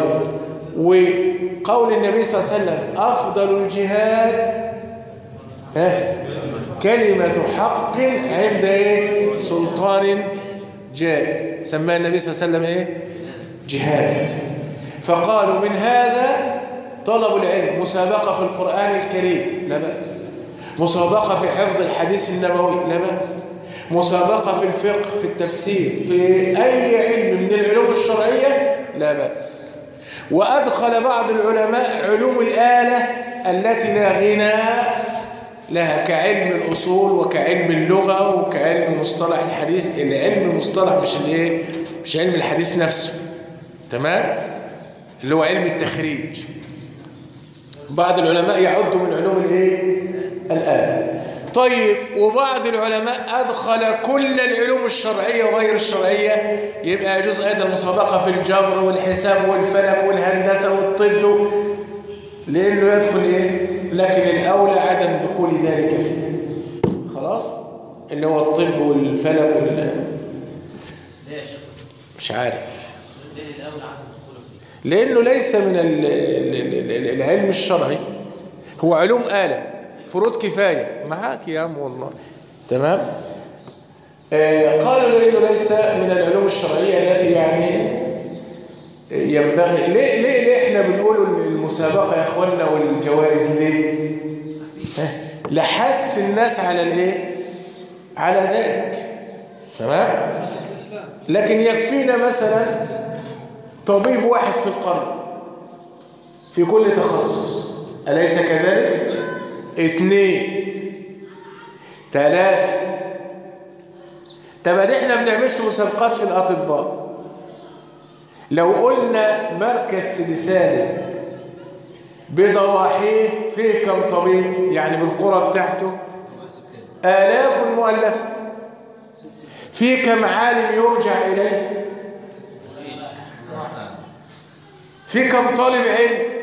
وقول النبي صلى الله عليه وسلم أفضل الجهاد ها؟ كلمة حق عند ايه سلطان جائر سماه النبي صلى الله عليه وسلم ايه جهاد فقالوا من هذا طلب العلم مسابقة في القرآن الكريم لا بأس مسابقة في حفظ الحديث النبوي لا بأس مسابقة في الفقه في التفسير في أي علم من العلوم الشرعية لا بأس وأدخل بعض العلماء علوم الآلة التي لا غنى لها كعلم الأصول وكعلم اللغة وكعلم مصطلح الحديث العلم المصطلح مش الايه مش علم الحديث نفسه تمام اللي هو علم التخريج بعض العلماء يعدوا من علوم الايه الآن طيب وبعض العلماء أدخل كل العلوم الشرعية وغير الشرعية يبقى يجوز أيضا المسابقة في الجبر والحساب والفلك والهندسة والطب لأنه يدخل إيه لكن الأولى عدم دخول ذلك فيه خلاص اللي هو الطب والفلك وال ليه يا شيخ؟ مش عارف ليه الاول عن الدخول فيه؟ لأنه ليس من ال- ال- ال- العلم الشرعي هو علوم آلة فروض كفاية معاك يا عم والله تمام آه قالوا لأنه ليس من العلوم الشرعية التي يعني ينبغي ليه, ليه, ليه احنا بنقول المسابقة يا اخوانا والجوائز ليه ها؟ لحث الناس على الايه على ذلك تمام الإسلام لكن يكفينا مثلا طبيب واحد في القرن في كل تخصص أليس كذلك؟ اثنين ثلاثة طب ادي احنا بنعملش مسابقات في الأطباء لو قلنا مركز لساني بضواحيه فيه كم طبيب يعني بالقرى بتاعته آلاف مؤلفة في كم عالم يرجع إليه في كم طالب علم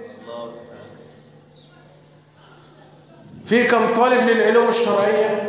في كم طالب للعلوم الشرعية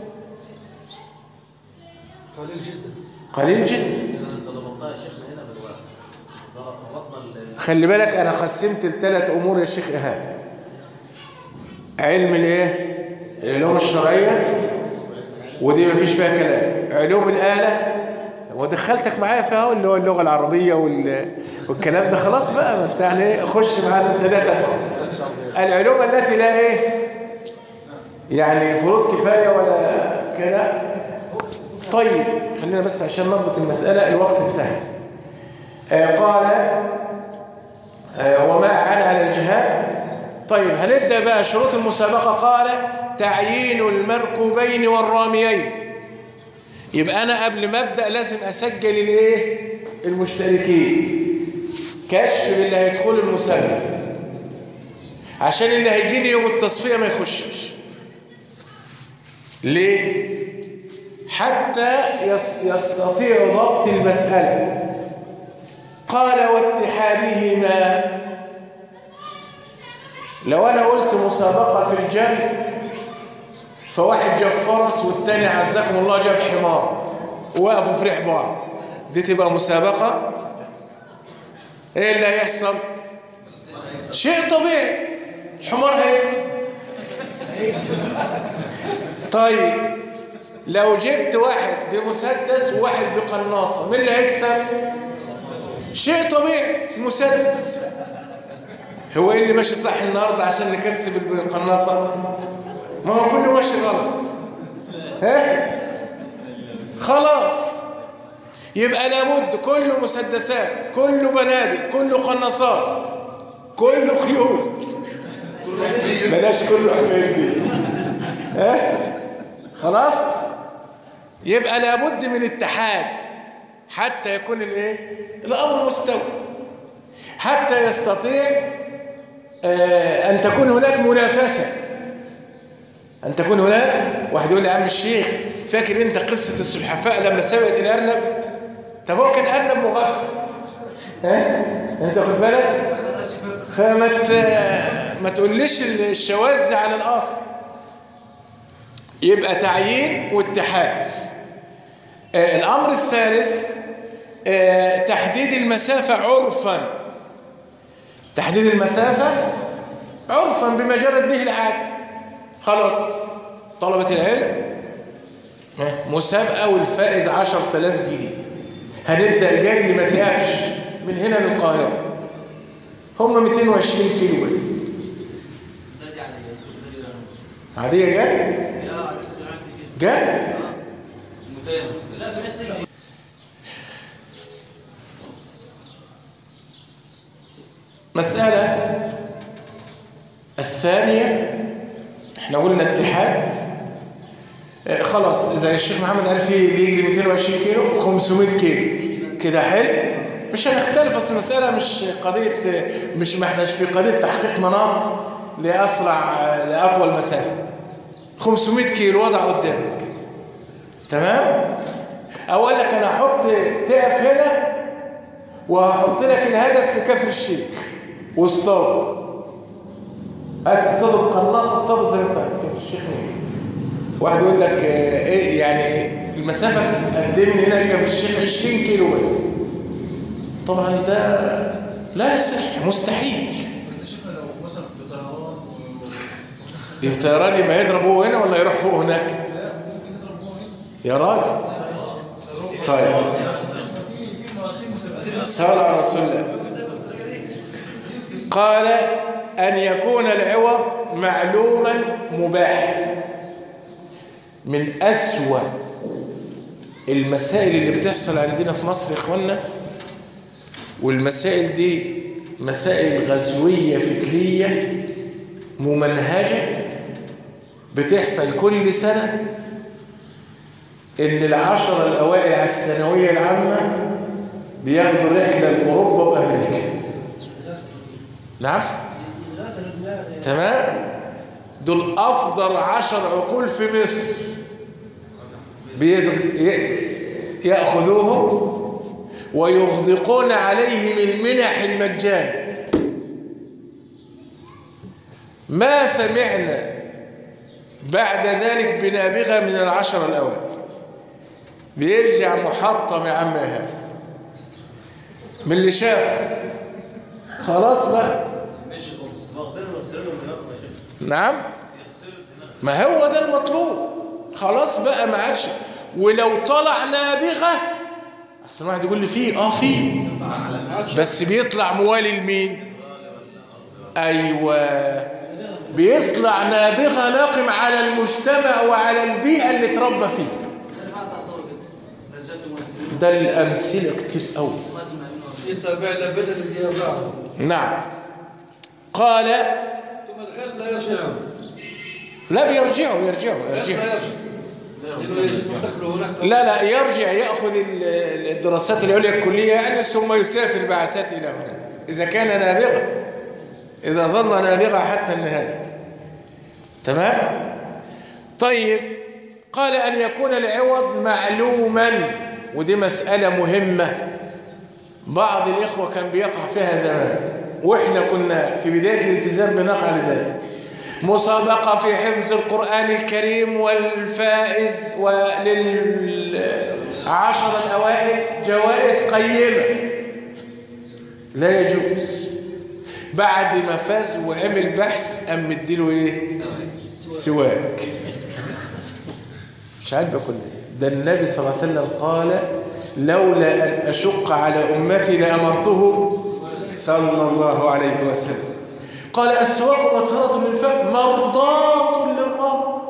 قليل جدا قليل جدا انت ضبطتها يا شيخنا هنا بالوقت ضبطنا ال- خلي بالك أنا قسمت الثلاث أمور يا شيخ إيهاب علم الإيه؟ العلوم الشرعية ودي مفيش فيها كلام علوم الآلة ودخلتك معايا فيها أهو اللي هو اللغة العربية وال... والكلام ده خلاص بقى ما انت يعني إيه، خش معانا الثلاثة ادخل العلوم التي لا ايه يعني فروض كفايه ولا كده طيب خلينا بس عشان نضبط المساله الوقت انتهى آه قال آه وما اعان على الجهاد طيب هنبدا بقى شروط المسابقه قال تعيين المركوبين والراميين يبقى انا قبل ما ابدا لازم اسجل الايه المشتركين كشف باللي هيدخلوا المسابقه عشان اللي هيجي لي يوم التصفيه ما يخشش ليه حتى يس يستطيع ضبط المساله قال واتحادهما لو انا قلت مسابقه في الجري فواحد جاب فرس والتاني عزكم الله جاب حمار ووقفوا في ريح بعض دي تبقى مسابقة ايه اللي هيحصل شيء طبيعي الحمار هيكسب طيب لو جبت واحد بمسدس وواحد بقناصة مين اللي هيكسب شيء طبيعي مسدس هو ايه اللي ماشي صح النهارده عشان نكسب القناصة ما هو كله ماشي غلط ها خلاص يبقى لابد كله مسدسات كله بنادق كله قناصات كله خيول بلاش كله حمير دي ها خلاص يبقى لابد من اتحاد حتى يكون الايه الامر مستوى حتى يستطيع آه ان تكون هناك منافسه أن تكون هناك واحد يقول لي يا عم الشيخ فاكر أنت قصة السلحفاء لما سبقت الأرنب طب هو كان أرنب مغفل ها أنت خد بالك فما ت... ما تقوليش الشواذ على الأصل يبقى تعيين واتحاد آه الأمر الثالث آه تحديد المسافة عرفا تحديد المسافة عرفا بما جرت به العاده خلاص طلبة العلم مسابقة والفائز 10000 جنيه هنبدأ جري ما تقفش من هنا للقاهرة هم 220 كيلو بس عادية جري؟ جري؟ لا في ناس تيجي مسألة الثانية احنا قلنا اتحاد اه خلاص زي الشيخ محمد قال في اللي يجري 220 كيلو 500 كيلو كده حلو مش هنختلف اصل المساله مش قضيه مش ما احناش في قضيه تحقيق مناط لاسرع لاطول مسافه 500 كيلو وضع قدامك تمام اقول لك انا هحط تقف هنا وهحط لك الهدف في كفر الشيخ واصطاد عايز تصطاد القناص اصطاد زي ما انت عايز كفر الشيخ مين واحد يقول لك اه ايه يعني المسافه قد ايه من هنا لكفر الشيخ 20 كيلو بس طبعا ده لا يصح مستحيل بس شفنا لو مثلا بطيران يبقى الطيران يبقى يضرب هو هنا ولا يروح فوق هناك لا ممكن نضرب هو هنا يا راجل طيب صلى على رسول الله قال أن يكون العوض معلوما مباح من أسوأ المسائل اللي بتحصل عندنا في مصر يا إخوانا والمسائل دي مسائل غزوية فكرية ممنهجة بتحصل كل سنة إن العشرة الأوائل على الثانوية العامة بياخدوا رحلة لأوروبا وأمريكا نعم تمام دول أفضل عشر عقول في مصر بيدغ... ي- يأخذوهم ويغدقون عليهم المنح المجان ما سمعنا بعد ذلك بنابغة من العشر الأوائل بيرجع محطم يا عم إيهاب من اللي شافه خلاص بقى نعم ما هو ده المطلوب خلاص بقى ما عادش ولو طلع نابغة اصل واحد يقول لي فيه اه فيه بس بيطلع موالي لمين ايوه بيطلع نابغه ناقم على المجتمع وعلى البيئه اللي اتربى فيها ده ما تطور كده رزقتم واسكنوا ده الامثله كتير قوي واسمع منه يتبع لبدل الديابع نعم قال ثم الخير لا يرجع لا بيرجعوا يرجعوا لا يرجعوا يرجع لأنه يجب مستقبله هناك لا لا يرجع ياخذ ال- ال- الدراسات العليا الكليه يعني ثم يسافر بعثات الى هناك اذا كان نابغه اذا ظل نابغه حتى النهايه تمام طيب قال ان يكون العوض معلوما ودي مساله مهمه بعض الاخوه كان بيقع فيها زمان واحنا كنا في بدايه الالتزام بنقع لذلك مسابقه في حفظ القران الكريم والفائز وللعشر الاوائل جوائز قيمه لا يجوز بعد ما فاز وعمل بحث قام مديله ايه سواك مش عارف اقول إيه. ده النبي صلى الله عليه وسلم قال لولا ان اشق على امتي لامرته صلى الله عليه وسلم قال السواك مطهرة للفم مرضاة للرب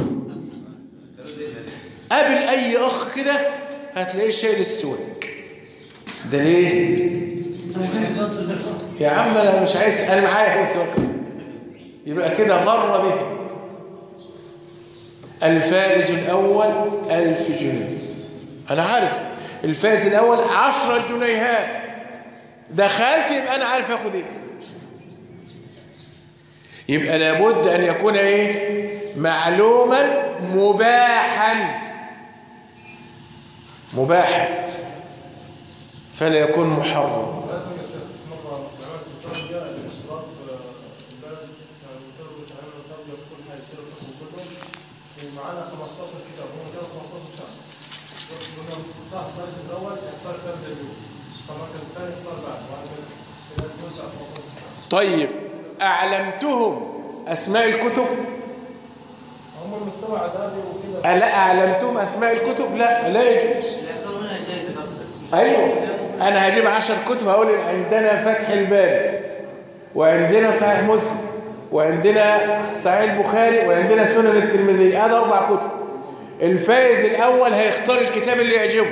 قابل اي اخ كده هتلاقيه شايل السواك ده ليه يا عم انا مش عايز انا معايا السواك يبقى كده غر به الفائز الأول ألف جنيه أنا عارف الفائز الأول عشرة جنيهات دخلت يبقى أنا عارف أخد إيه يبقى لابد أن يكون إيه معلوما مباحا مباحا فلا يكون محرم لازم يا شيخ مرة مستعملت مسابقة الاشتراك في البلد يعني تدرس على مسابقة في كل حاجة يصير القسم كلهم ومعانا 15 كتاب هم كانوا 15 شهر قلنا صاحب المركز الأول يختار كتاب اليوم فالمركز الثاني يختار بعد وبعد كده توزع 15 طيب أعلمتهم أسماء الكتب هم المستوى عددي وكده ألا أعلمتهم أسماء الكتب لا لا يجوز يختاروا منها الجائزة قصدك ايوه انا هجيب عشر كتب هقول عندنا فتح الباب وعندنا صحيح مسلم وعندنا صحيح البخاري وعندنا سنن الترمذي هذا اربع كتب الفائز الاول هيختار الكتاب اللي يعجبه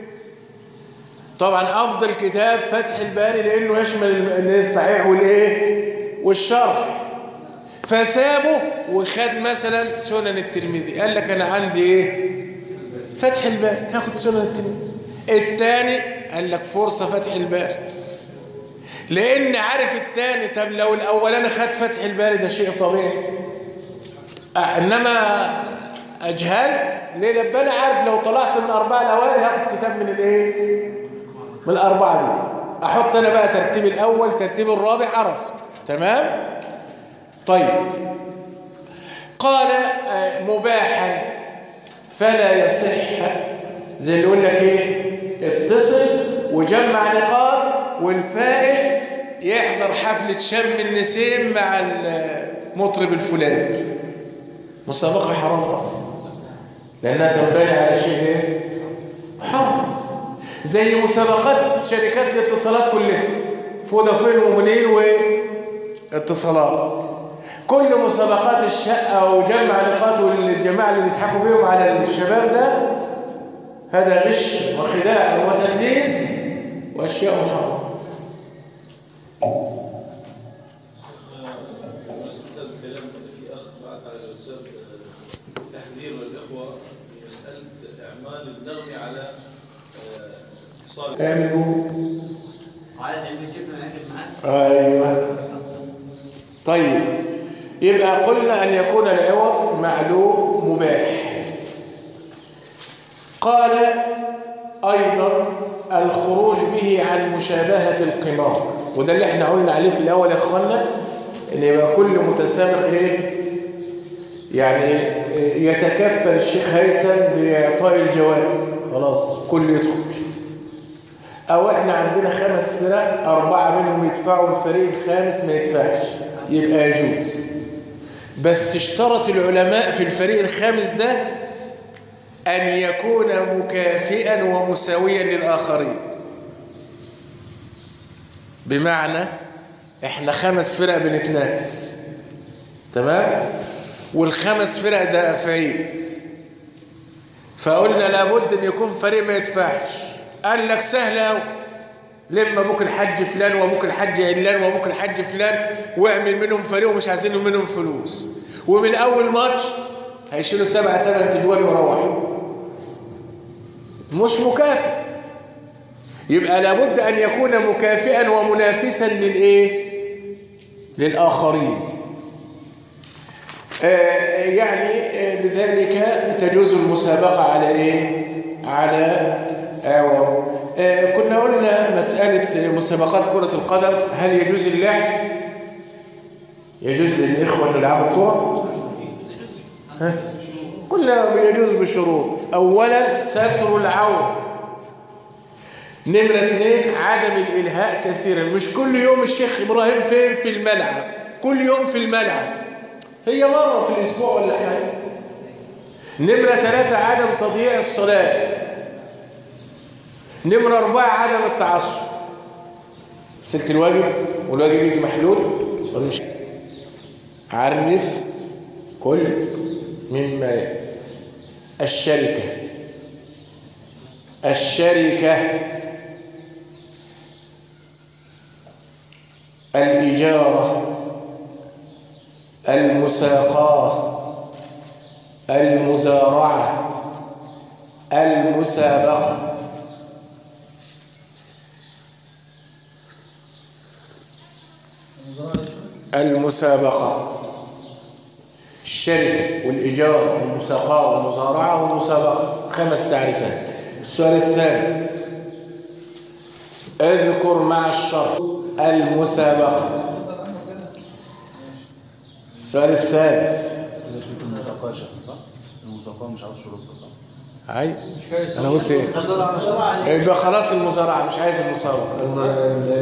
طبعا افضل كتاب فتح الباري لانه يشمل ال- الصحيح والايه والشرح فسابه وخد مثلا سنن الترمذي قال لك انا عندي ايه فتح الباري هاخد سنن الترمذي الثاني قال لك فرصة فتح الباري لأن عارف الثاني طب لو الأولاني خد فتح الباري ده شيء طبيعي آه إنما أجهل ليه لما أنا عارف لو طلعت من أربعة الأوائل هاخد كتاب من الإيه من الأربعة دي أحط أنا بقى ترتيب الأول ترتيب الرابع عرفت تمام طيب قال آه، مباحا فلا يصح زي اللي يقول لك ايه اتصل وجمع نقاط والفائز يحضر حفلة شم النسيم مع المطرب الفلاني مسابقة حرام أصلا لأنها تنبني على شيء ايه حرام زي مسابقات شركات الاتصالات كلها فودافون ومنين واتصالات كل مسابقات الشقة وجمع نقاط والجماعة اللي بيضحكوا بيهم على الشباب ده هذا غش وخداع وتدليس واشياء محرمه مسألة الكلام في أخ بعت على الواتساب آه، تحذير للإخوة في مسألة إعمال النغمة على آه، اتصال اعملوا عايز علم الجبنة عندك معاك ايوه طيب يبقى قلنا ان يكون العوض معلوم مباح قال ايضا الخروج به عن مشابهه القمار وده اللي احنا قلنا عليه في الاول يا اخوانا ان يبقى كل متسابق ايه يعني يتكفل الشيخ هيثم باعطاء الجوائز خلاص كل يدخل او احنا عندنا خمس فرق اربعه منهم يدفعوا الفريق الخامس ما يدفعش يبقى يجوز بس اشترط العلماء في الفريق الخامس ده ان يكون مكافئا ومساويا للاخرين بمعنى احنا خمس فرق بنتنافس تمام والخمس فرق ده فريق فقلنا لابد ان يكون فريق ما يدفعش قال لك سهل قوي لما ابوك الحج فلان وابوك الحج علان وابوك الحج فلان واعمل منهم فريق ومش عايزين منهم فلوس ومن اول ماتش هيشيلوا سبعة ثمان تجوال ويروحوا مش مكافئ يبقى لابد ان يكون مكافئا ومنافسا للايه للاخرين آه يعني آه لذلك تجوز المسابقه على ايه على آه آه كنا قلنا مساله مسابقات كره القدم هل يجوز اللعب يجوز للاخوه ان يلعبوا الكره ها قلنا يجوز بشروط اولا ستر العوره نمرة اثنين عدم الإلهاء كثيرا مش كل يوم الشيخ إبراهيم فين في الملعب كل يوم في الملعب هي مرة في الأسبوع ولا حاجة نمرة ثلاثة عدم تضييع الصلاة نمرة أربعة عدم التعصب سلت الواجب والواجب يجي محلول ولا مش عرف كل مما يأتي الشركة الشركة الإجارة المساقاة المزارعة المسابقة المسابقة الشركة والإجارة والمساقاة والمزارعة والمسابقة خمس تعريفات السؤال الثاني اذكر مع الشرط المسابقة السؤال الثالث إذا شفت المساقات يا شيخ صح؟ المساقات مش عاوز شروط صح؟ عايز انا قلت ايه يبقى خلاص المزارعة مش عايز المسابقة